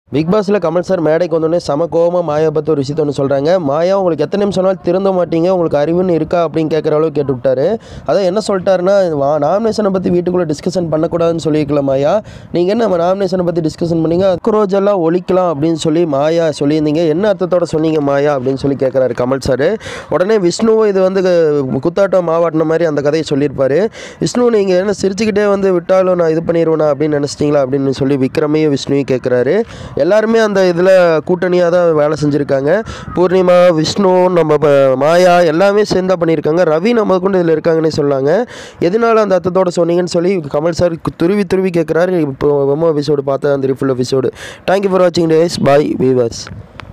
big பாஸில் Kamal sir மேடைக்கு வந்தோடனே சம கோவமாக மாயா பற்றி ஒரு விஷயத்த ஒன்று சொல்கிறாங்க மாயா உங்களுக்கு எத்தனை நிமிஷம் சொன்னாலும் திருந்த மாட்டீங்க உங்களுக்கு அறிவுன்னு இருக்கா அப்படின்னு கேட்குற அளவுக்கு கேட்டு விட்டாரு அதான் என்ன சொல்லிட்டாருன்னா நாமினேஷனை பற்றி வீட்டுக்குள்ளே டிஸ்கஷன் பண்ணக்கூடாதுன்னு சொல்லியிருக்கல மாயா நீங்கள் என்ன நாமினேஷனை பற்றி டிஸ்கஷன் பண்ணீங்க அக்ரோஜ் எல்லாம் ஒழிக்கலாம் அப்படின்னு சொல்லி மாயா சொல்லியிருந்தீங்க என்ன அர்த்தத்தோட சொன்னீங்க மாயா அப்படின்னு சொல்லி கேட்குறாரு கமல் சார் உடனே விஷ்ணுவும் இது வந்து கு- குத்தாட்டம் மாவாட்டின மாதிரி அந்த கதையை சொல்லியிருப்பாரு விஷ்ணு நீங்கள் என்ன சிரிச்சுக்கிட்டே வந்து விட்டாலும் நான் இது பண்ணிடுவேனா அப்படின்னு நினச்சிட்டிங்களா அப்படின்னு சொல்லி விக்ரமையும் விஷ்ணுவையும் கேட்குறாரு எல்லாருமே அந்த இதில் கூட்டணியாக தான் வேலை செஞ்சுருக்காங்க பூர்ணிமா விஷ்ணு நம்ம ப- மாயா எல்லாமே சேர்ந்தா பண்ணியிருக்காங்க ரவி நம்ம கொண்டு இதில் இருக்காங்கன்னே சொன்னாங்க எதனால அந்த அர்த்தத்தோட சொன்னீங்கன்னு சொல்லி கமல் சார் துருவி துருவி கேட்குறாரு இப்போ எமோ எபிசோடு பார்த்தா அந்த ஃபுல் எபிசோடு தேங்க்யூ ஃபார் வாட்சிங் டேஸ் பாய் வீவர்ஸ்